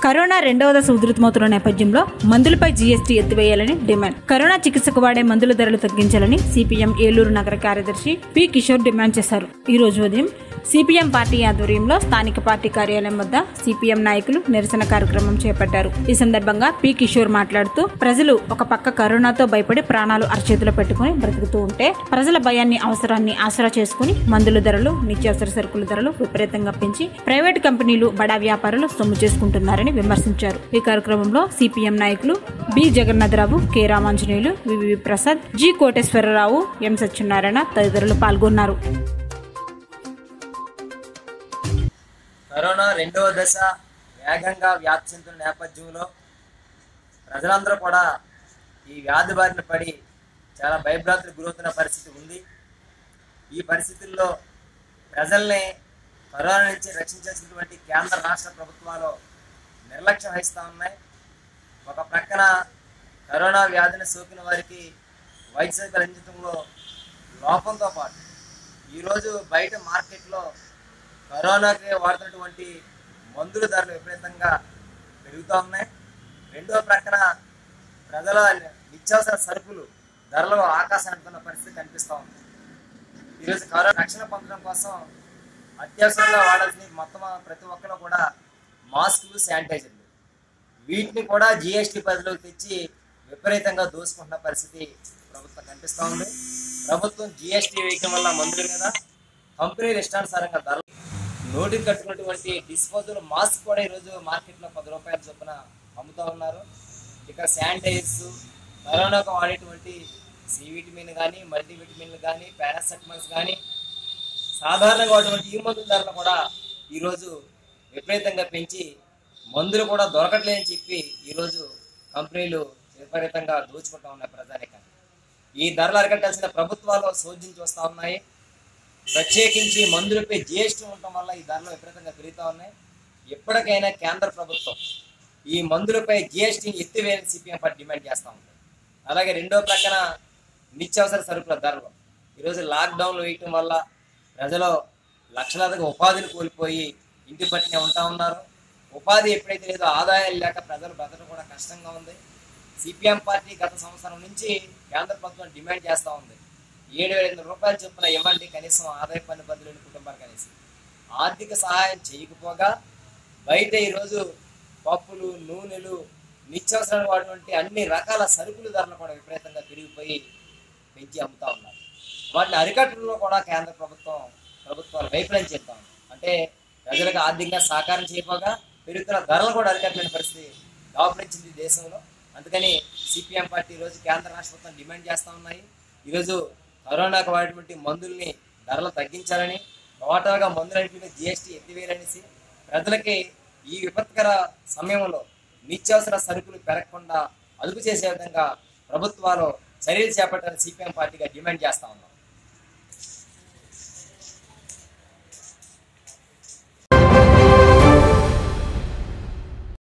corona రెండవ దశ ఉధృతమవుతున్న నేపథ్యంలో మందులపై జీఎస్టీ ఎత్తివేయాలని డిమాండ్ కరోనా చికిత్సకు వాడే మందుల ధరలు తగ్గించాలని సిపిఎం ఏలూరు నగర కార్యదర్శి పి కిషోర్ డిమాండ్ చేశారు ఈ రోజు ఉదయం సిపిఎం పార్టీ ఆధ్వర్యంలో స్థానిక పార్టీ కార్యాలయం వద్ద సిపిఎం నాయకులు నిరసన కార్యక్రమం చేపట్టారు ఈ సందర్భంగా పి కిషోర్ మాట్లాడుతూ ప్రజలు ఒక పక్క కరోనాతో భయపడి ప్రాణాలు అరచేతిలో పెట్టుకుని బ్రతుకుతూ ఉంటే ప్రజల భయాన్ని అవసరాన్ని ఆసరా చేసుకుని మందుల ధరలు నిత్యావసర సరుకుల ధరలు విపరీతంగా పెంచి ప్రైవేట్ కంపెనీలు బడా వ్యాపారులు సొమ్ము చేసుకుంటున్నారని విమర్శించారు ఈ కార్యక్రమంలో సిపిఎం నాయకులు B Jagannatharao K Ramanjaneyulu VV Prasad G Koteswararao M Satyanarayana తదితరులు పాల్గొన్నారు కరోనా రెండవ దశ వేగంగా వ్యాప్తి చెందుతున్న నేపథ్యంలో ప్రజలందరూ కూడా ఈ వ్యాధి బారిన పడి చాలా భయభ్రాంతులకు గురవుతున్న పరిస్థితి ఉంది ఈ పరిస్థితుల్లో ప్రజల్ని కరోనా నుంచి రక్షించాల్సినటువంటి కేంద్ర రాష్ట్ర ప్రభుత్వాలు నిర్లక్ష్యం వహిస్తూ ఉన్నాయి ఒక ప్రక్కన కరోనా వ్యాధిని సోకిన వారికి వైద్య సేవలు అందించడంలో లోపంతో పాటు ఈరోజు బయట మార్కెట్లో కరోనాకి వాడుతున్నటువంటి మందుల ధరలు విపరీతంగా పెరుగుతూ ఉన్నాయి రెండో ప్రక్కన ప్రజల నిత్యావసర సరుకులు ధరలు ఆకాశం అంటున్న పరిస్థితి కనిపిస్తూ ఉంది ఈరోజు కరోనా రక్షణ పొందడం కోసం అత్యవసరంగా వాడాల్సిన మొత్తం ప్రతి ఒక్కరు కూడా మాస్కులు శానిటైజర్లు వీటిని కూడా జిఎస్టీ పరిధిలోకి తెచ్చి విపరీతంగా దోసుకుంటున్న పరిస్థితి ప్రభుత్వం కనిపిస్తూ ఉంది ప్రభుత్వం జిఎస్టీ వేయడం వల్ల మందుల మీద కంపెనీలు ఇష్టానుసారంగా ధరలు నోటికి కట్టుకున్నటువంటి డిస్పోజల్ మాస్క్ కూడా ఈరోజు మార్కెట్లో పది రూపాయల చొప్పున అమ్ముతూ ఉన్నారు ఇక శానిటైజర్స్ కరోనాకు వాడేటువంటి సి విటమిన్ కానీ మల్టీ విటమిన్లు కానీ పారాసెటమాల్స్ కానీ సాధారణంగా వాడేటువంటి ఈ మందుల ధరలు కూడా ఈరోజు విపరీతంగా పెంచి మందులు కూడా దొరకట్లేదని చెప్పి ఈరోజు కంపెనీలు విపరీతంగా దోచుకుంటా ఉన్నాయి ప్రజానికాన్ని ఈ ధరలు అరకట్టాల్సిన ప్రభుత్వాలు శోధ్యం చూస్తూ ఉన్నాయి ప్రత్యేకించి మందులపై జిఎస్టీ ఉండటం వల్ల ఈ ధరలు విపరీతంగా పెరుగుతూ ఉన్నాయి ఎప్పటికైనా కేంద్ర ప్రభుత్వం ఈ మందులపై జిఎస్టీని ఎత్తివేయాలని సిపిఎం పార్టీ డిమాండ్ చేస్తూ ఉంది అలాగే రెండో ప్రక్కన నిత్యావసర సరుకుల ధరలు ఈరోజు లాక్డౌన్లు వేయటం వల్ల ప్రజలు లక్షలాదిగా ఉపాధిని కోల్పోయి ఇంటి పట్టినే ఉంటా ఉన్నారు ఉపాధి ఎప్పుడైతే లేదో ఆదాయాలు లేక ప్రజలు బ్రతకడం కూడా కష్టంగా ఉంది సిపిఎం పార్టీ గత సంవత్సరం నుంచి కేంద్ర ప్రభుత్వం డిమాండ్ చేస్తూ ఉంది ఏడు వేల ఎనిమిది రూపాయలు చొప్పున ఇవ్వండి కనీసం ఆదాయ పన్ను బదులు కుటుంబాలకు అనేసి ఆర్థిక సహాయం చేయకపోగా బయట ఈరోజు పప్పులు నూనెలు నిత్యావసరాలు వాడినటువంటి అన్ని రకాల సరుకుల ధరలు కూడా విపరీతంగా పెరిగిపోయి పెంచి అమ్ముతా ఉన్నారు వాటిని అరికట్టడంలో కూడా కేంద్ర ప్రభుత్వం ప్రభుత్వాలు వైఫల్యం చేస్తా ఉంది అంటే ప్రజలకు ఆర్థికంగా సహకారం చేయకపోగా పెరుగుతున్న ధరలు కూడా అరికట్టలేని పరిస్థితి దాపరించింది దేశంలో అందుకని సిపిఎం పార్టీ ఈరోజు కేంద్ర రాష్ట్ర ప్రభుత్వం డిమాండ్ చేస్తూ ఉన్నాయి ఈరోజు కరోనాకు వాడేటువంటి మందుల్ని ధరలు తగ్గించాలని టోటల్గా మందులన్నింటి జిఎస్టీ ఎత్తివేయాలనేసి ప్రజలకి ఈ విపత్కర సమయంలో నిత్యావసర సరుకులు పెరగకుండా అదుపు చేసే విధంగా ప్రభుత్వాలు చర్యలు చేపట్టాలని సిపిఎం పార్టీగా డిమాండ్ చేస్తా ఉన్నాం